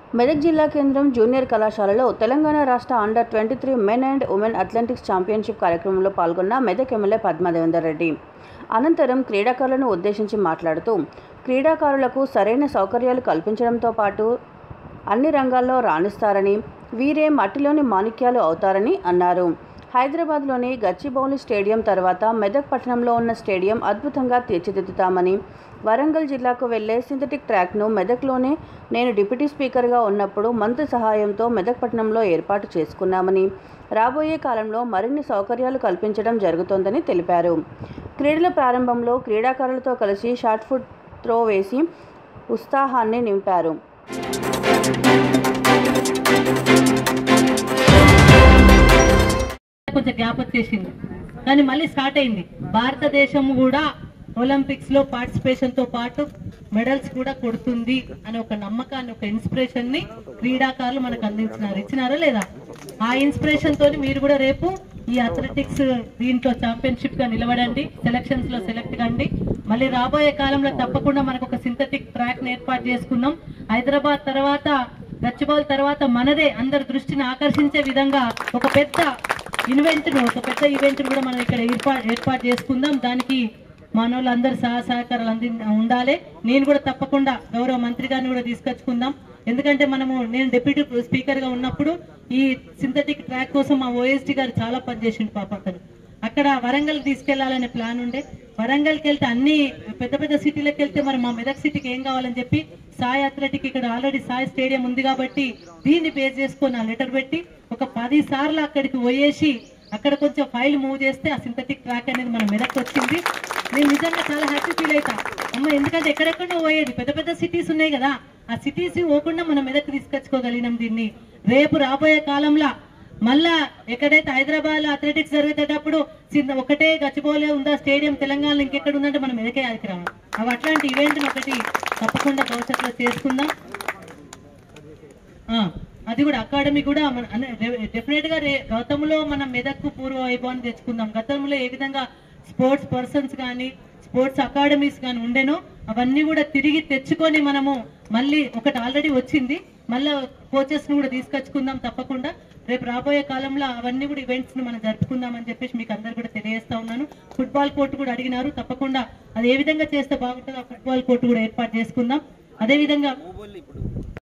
మెదక్ జిల్లా కేంద్రం జూనియర్ కళాశాలలో తెలంగాణ రాష్ట్ర under twenty three men and women athletics championship కార్యక్రమంలో పాల్గొన్న మెదక్ ఎమ్మెల్యే పద్మదేవేందర్ రెడ్డి అనంతరం క్రీడాకారులను ఉద్దేశించి మాట్లాడుతూ క్రీడాకారులకు సరైన సౌకర్యాలు కల్పించడంతో పాటు అన్ని రంగాల్లో రాణిస్తారని వీరే మట్టిలోని మాణిక్యాలు అవుతారని అన్నారు హైదరాబాద్లోని గచ్చిబౌలి స్టేడియం తర్వాత మెదక్ పట్టణంలో ఉన్న స్టేడియం అద్భుతంగా తీర్చిదిద్దుతామని వరంగల్ జిల్లాకు వెళ్లే సింథటిక్ ట్రాక్ను మెదక్లోనే నేను డిప్యూటీ స్పీకర్గా ఉన్నప్పుడు మంత్రి సహాయంతో మెదక్ పట్టణంలో ఏర్పాటు చేసుకున్నామని రాబోయే కాలంలో మరిన్ని సౌకర్యాలు కల్పించడం జరుగుతోందని తెలిపారు క్రీడల ప్రారంభంలో క్రీడాకారులతో కలిసి షార్ట్ ఫుట్ త్రో వేసి ఉత్సాహాన్ని నింపారు కొంచెం గ్యాప్ వచ్చేసింది కానీ మళ్ళీ స్టార్ట్ అయింది భారతదేశం కూడా ఒలింపిక్స్ లో పార్టిసిపేషన్ తో పాటు మెడల్స్ కూడా కొడుతుంది అనే ఒక నమ్మకాన్ని ఒక ఇన్స్పిరేషన్ ని క్రీడాకారులు మనకు అందించినారు ఇచ్చినారా లేదా ఆ ఇన్స్పిరేషన్ తోని మీరు కూడా రేపు ఈ అథ్లెటిక్స్ దీంట్లో ఛాంపియన్షిప్ గా నిలబడండి సెలక్షన్స్ లో సెలెక్ట్ కండి మళ్ళీ రాబోయే కాలంలో తప్పకుండా మనకు ఒక సింథటిక్ ట్రాక్ ని ఏర్పాటు చేసుకున్నాం హైదరాబాద్ తర్వాత గచ్చిబౌల్ తర్వాత మనదే అందరి దృష్టిని ఆకర్షించే విధంగా ఒక పెద్ద ఈవెంట్ ను ఒక పెద్ద ఈవెంట్ కూడా మనం ఇక్కడ ఏర్పాటు ఏర్పాటు చేసుకుందాం దానికి మానవులందరి సహా సహకారాలు అంది ఉండాలి నేను కూడా తప్పకుండా గౌరవ మంత్రి గారిని కూడా తీసుకొచ్చుకుందాం ఎందుకంటే మనము నేను డిప్యూటీ స్పీకర్ గా ఉన్నప్పుడు ఈ సింథటిక్ ట్రాక్ కోసం మా ఓఎస్డి గారు చాలా పనిచేసిండు పాప అతను అక్కడ వరంగల్ తీసుకెళ్లాలనే ప్లాన్ ఉండే వరంగల్కి వెళ్తే అన్ని పెద్ద పెద్ద సిటీలకు వెళ్తే మరి మా మెదక్ సిటీకి ఏం కావాలని చెప్పి సాయి అథ్లెటిక్ ఇక్కడ ఆల్రెడీ సాయి స్టేడియం ఉంది కాబట్టి దీన్ని బేస్ చేసుకొని ఆ లెటర్ పెట్టి ఒక పది సార్లు అక్కడికి పోయేసి అక్కడ కొంచెం ఫైల్ మూవ్ చేస్తే ఆ సింథటిక్ ట్రాక్ అనేది మన మెదక్ వచ్చింది నేను నిజంగా చాలా హ్యాపీ ఫీల్ అవుతా అమ్మ ఎందుకంటే ఎక్కడెక్కడో పోయేది పెద్ద పెద్ద సిటీస్ ఉన్నాయి కదా ఆ సిటీస్ పోకుండా మనం మెదక్ తీసుకొచ్చుకోగలిగినాం దీన్ని రేపు రాబోయే కాలంలో మళ్ళా ఎక్కడైతే హైదరాబాద్ లో అథ్లెటిక్స్ జరిగేటప్పుడు చిన్న ఒకటే గచ్చిబౌలే ఉందా స్టేడియం తెలంగాణలో ఇంకెక్కడ ఉందంటే మనం మెదకే ఆదికి రావాలి అవి అట్లాంటి ఈవెంట్ ఒకటి తప్పకుండా భవిష్యత్తులో చేసుకుందాం ఆ, అది కూడా అకాడమీ కూడా డెఫినెట్ గా రే- గతంలో మనం మెదక్కు పూర్వ వైభవాన్ని తెచ్చుకుందాం గతంలో ఏ విధంగా స్పోర్ట్స్ పర్సన్స్ కానీ స్పోర్ట్స్ అకాడమీస్ కానీ ఉండేనో అవన్నీ కూడా తిరిగి తెచ్చుకొని మనము మళ్ళీ ఒకటి ఆల్రెడీ వచ్చింది మళ్ళీ కోచెస్ ను కూడా తీసుకొచ్చుకుందాం తప్పకుండా రేపు రాబోయే కాలంలో అవన్నీ కూడా ఈవెంట్స్ ని మనం జరుపుకుందాం అని చెప్పేసి మీకు అందరు కూడా తెలియజేస్తా ఉన్నాను ఫుట్బాల్ కోర్టు కూడా అడిగినారు తప్పకుండా అది ఏ విధంగా చేస్తే బాగుంటుందో ఆ ఫుట్బాల్ కోర్టు కూడా ఏర్పాటు చేసుకుందాం అదే విధంగా